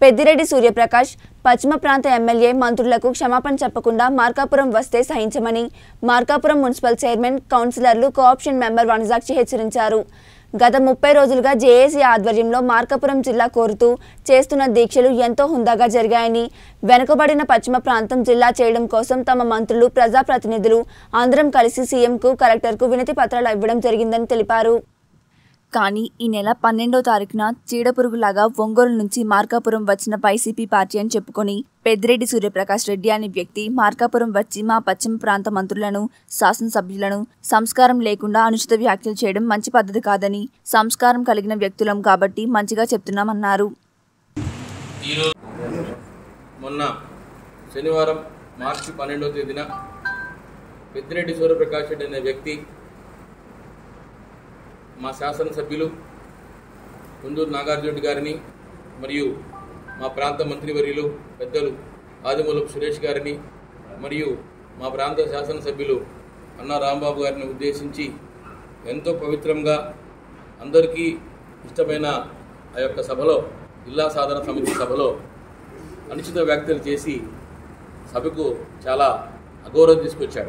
పెద్దిరెడ్డి సూర్యప్రకాష్ పశ్చిమ ప్రాంత ఎమ్మెల్యే మంత్రులకు క్షమాపణ చెప్పకుండా మార్కాపురం వస్తే సహించమని మార్కాపురం మున్సిపల్ చైర్మన్ కౌన్సిలర్లు కోఆప్షన్ మెంబర్ వనజాక్షి హెచ్చరించారు గత ముప్పై రోజులుగా జేఏసీ ఆధ్వర్యంలో మార్కాపురం జిల్లా కోరుతూ చేస్తున్న దీక్షలు ఎంతో హుందాగా జరిగాయని వెనుకబడిన పశ్చిమ ప్రాంతం జిల్లా చేయడం కోసం తమ మంత్రులు ప్రజాప్రతినిధులు అందరం కలిసి సీఎంకు కలెక్టర్కు వినతి పత్రాలు ఇవ్వడం జరిగిందని తెలిపారు కానీ ఈ నెల పన్నెండో తారీఖున చీడపురుగులాగా ఒంగోలు నుంచి మార్కాపురం వచ్చిన వైసీపీ పార్టీ అని చెప్పుకొని పెద్దిరెడ్డి సూర్యప్రకాష్ రెడ్డి అనే వ్యక్తి మార్కాపురం వచ్చి మా పశ్చిమ ప్రాంత మంత్రులను శాసనసభ్యులను సంస్కారం లేకుండా అనుచిత వ్యాఖ్యలు చేయడం మంచి పద్ధతి కాదని సంస్కారం కలిగిన వ్యక్తులం కాబట్టి మంచిగా చెప్తున్నామన్నారు ఈరోజు మొన్న శనివారం మార్చి పన్నెండవ తేదీన పెద్దిరెడ్డి సూర్యప్రకాష్ రెడ్డి అనే వ్యక్తి మా శాసనసభ్యులు కుందూరు నాగార్జున గారిని మరియు మా ప్రాంత మంత్రివర్యులు పెద్దలు ఆదిమూలపు సురేష్ గారిని మరియు మా ప్రాంత శాసనసభ్యులు అన్నా రాంబాబు గారిని ఉద్దేశించి ఎంతో పవిత్రంగా అందరికీ ఇష్టమైన ఆ యొక్క సభలో జిల్లా సాధన సమితి సభలో అనుచిత వ్యాఖ్యలు చేసి సభకు చాలా అగౌరవం తీసుకొచ్చాడు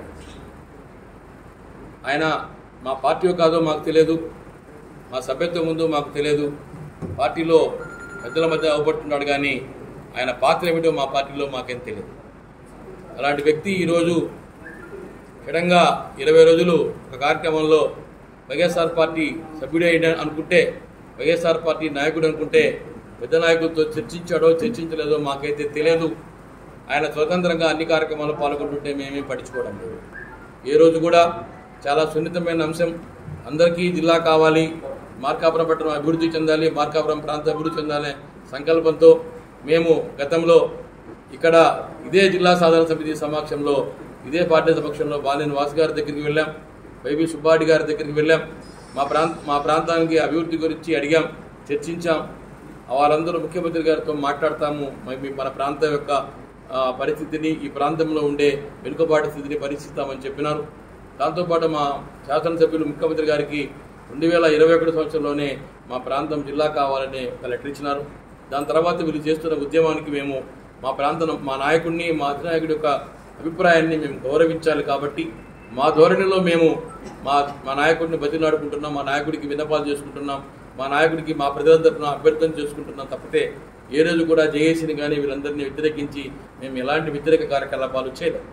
ఆయన మా పార్టీ కాదో మాకు తెలియదు మా సభ్యత్వం ముందు మాకు తెలియదు పార్టీలో పెద్దల మధ్య అవబడుతున్నాడు కానీ ఆయన పాత్ర ఏమిటో మా పార్టీలో మాకేం తెలియదు అలాంటి వ్యక్తి ఈరోజు క్షణంగా ఇరవై రోజులు ఒక కార్యక్రమంలో వైఎస్ఆర్ పార్టీ సభ్యుడే అయిన- అనుకుంటే వైఎస్ఆర్ పార్టీ నాయకుడు అనుకుంటే పెద్ద నాయకులతో చర్చించాడో చర్చించలేదో మాకైతే తెలియదు ఆయన స్వతంత్రంగా అన్ని కార్యక్రమాల్లో పాల్గొంటుంటే మేమేం పట్టించుకోవడం లేదు ఏ రోజు కూడా చాలా సున్నితమైన అంశం అందరికీ జిల్లా కావాలి మార్కాపురం పట్టణం అభివృద్ధి చెందాలి మార్కాపురం ప్రాంతం అభివృద్ధి చెందాలనే సంకల్పంతో మేము గతంలో ఇక్కడ ఇదే జిల్లా సాధారణ సమితి సమక్షంలో ఇదే పార్టీ సమక్షంలో బాలినేని వాసు గారి దగ్గరికి వెళ్ళాం వైవి సుబ్బాడి గారి దగ్గరికి వెళ్ళాం మా ప్రాంత మా ప్రాంతానికి అభివృద్ధి గురించి అడిగాం చర్చించాం వాళ్ళందరూ ముఖ్యమంత్రి గారితో మాట్లాడతాము మరి మీ- మన ప్రాంతం యొక్క ఆ, పరిస్థితిని ఈ ప్రాంతంలో ఉండే వెనుకబాటు స్థితిని పరీక్షిస్తామని చెప్పినారు దాంతోపాటు మా శాసనసభ్యులు ముఖ్యమంత్రి గారికి రెండు వేల ఇరవై ఒకటి సంవత్సరంలోనే మా ప్రాంతం జిల్లా కావాలని ఒక లెటర్ ఇచ్చినారు దాని తర్వాత వీళ్ళు చేస్తున్న ఉద్యమానికి మేము మా ప్రాంతం మా నాయకుడిని మా అధినాయకుడి యొక్క అభిప్రాయాన్ని మేము గౌరవించాలి కాబట్టి మా ధోరణిలో మేము మా మా నాయకుడిని బతిలాడుకుంటున్నాం మా నాయకుడికి విన్నపాలు చేసుకుంటున్నాం మా నాయకుడికి మా ప్రజల తరఫున అభ్యర్థన చేసుకుంటున్నాం తప్పితే ఏ రోజు కూడా జేఏసీని కానీ వీళ్ళందరినీ వ్యతిరేకించి మేము ఎలాంటి వ్యతిరేక కార్యకలాపాలు చేయలేము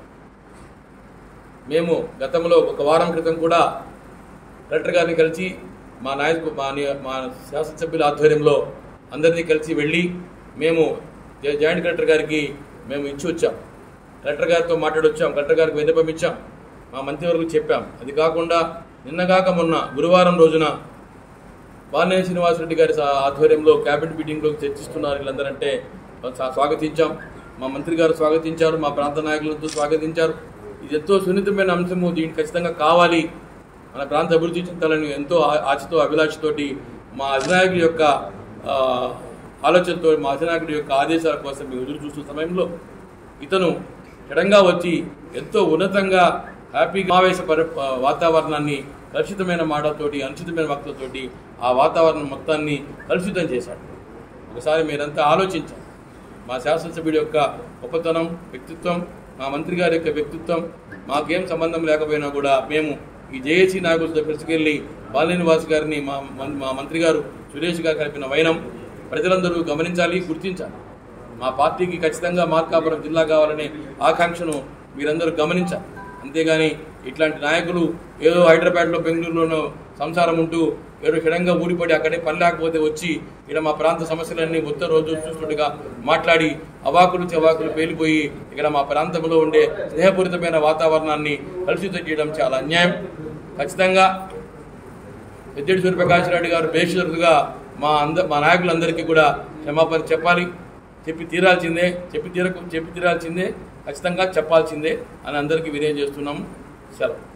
మేము గతంలో ఒక వారం క్రితం కూడా కలెక్టర్ గారిని కలిసి మా నాయకు మా ని- మా శాసనసభ్యుల ఆధ్వర్యంలో అందరినీ కలిసి వెళ్ళి మేము జా- జాయింట్ కలెక్టర్ గారికి మేము ఇచ్చి వచ్చాం కలెక్టర్ గారితో మాట్లాడొచ్చాం కలెక్టర్ గారికి విన్నపం ఇచ్చాం మా మంత్రివర్గులకు చెప్పాం అది కాకుండా నిన్నగాక మొన్న గురువారం రోజున బాలినేని శ్రీనివాసరెడ్డి గారి సా- ఆధ్వర్యంలో క్యాబినెట్ మీటింగ్లో చర్చిస్తున్నారు వీళ్ళందరంటే స్వా- స్వాగతించాం మా మంత్రి గారు స్వాగతించారు మా ప్రాంత నాయకులతో స్వాగతించారు ఇది ఎంతో సున్నితమైన అంశము దీనికి ఖచ్చితంగా కావాలి మన ప్రాంత అభివృద్ధి చెందాలని ఎంతో ఆ- ఆశతో అభిలాషతోటి మా అధినాయకుడి యొక్క ఆ, ఆలోచనతో మా అధినాయకుడి యొక్క ఆదేశాల కోసం మేము ఎదురు చూస్తున్న సమయంలో ఇతను సడన్గా వచ్చి ఎంతో ఉన్నతంగా హ్యాపీగా సమావేశ పరి ఆ, వాతావరణాన్ని కలుషితమైన మాటలతోటి అనుచితమైన వక్తలతోటి ఆ వాతావరణం మొత్తాన్ని కలుషితం చేశాడు ఒకసారి మీరంతా ఆలోచించాలి మా శాసనసభ్యుడి యొక్క గొప్పతనం వ్యక్తిత్వం మా మంత్రి గారి యొక్క వ్యక్తిత్వం మాకేం సంబంధం లేకపోయినా కూడా మేము ఈ జేఏసీ నాయకులతో పిలుచుకెళ్ళి బాలినేని వాసు గారిని మా మం- మా మంత్రి గారు సురేష్ గారు కలిపిన వైనం ప్రజలందరూ గమనించాలి గుర్తించాలి మా పార్టీకి ఖచ్చితంగా మార్కాపురం జిల్లా కావాలనే ఆకాంక్షను మీరందరూ గమనించాలి అంతేగాని ఇట్లాంటి నాయకులు ఏదో హైదరాబాద్లో బెంగళూరులోనో సంసారం ఉంటూ ఏదో క్షణంగా ఊడిపడి అక్కడే పని లేకపోతే వచ్చి ఇక్కడ మా ప్రాంత సమస్యలన్నీ మొత్తం రోజు చూస్తుండగా మాట్లాడి అవాకులు చెవాకులు పేలిపోయి ఇక్కడ మా ప్రాంతంలో ఉండే స్నేహపూరితమైన వాతావరణాన్ని కలుషితం చేయడం చాలా అన్యాయం ఖచ్చితంగా పెద్దిడి సూర్యప్రకాష్ రెడ్డి గారు బేషరతుగా మా అంద మా నాయకులందరికీ కూడా క్షమాపణ చెప్పాలి చెప్పి తీరాల్సిందే చెప్పి తీరకు చెప్పి తీరాల్సిందే ఖచ్చితంగా చెప్పాల్సిందే అని అందరికీ వినయం చేస్తున్నాము సెలవు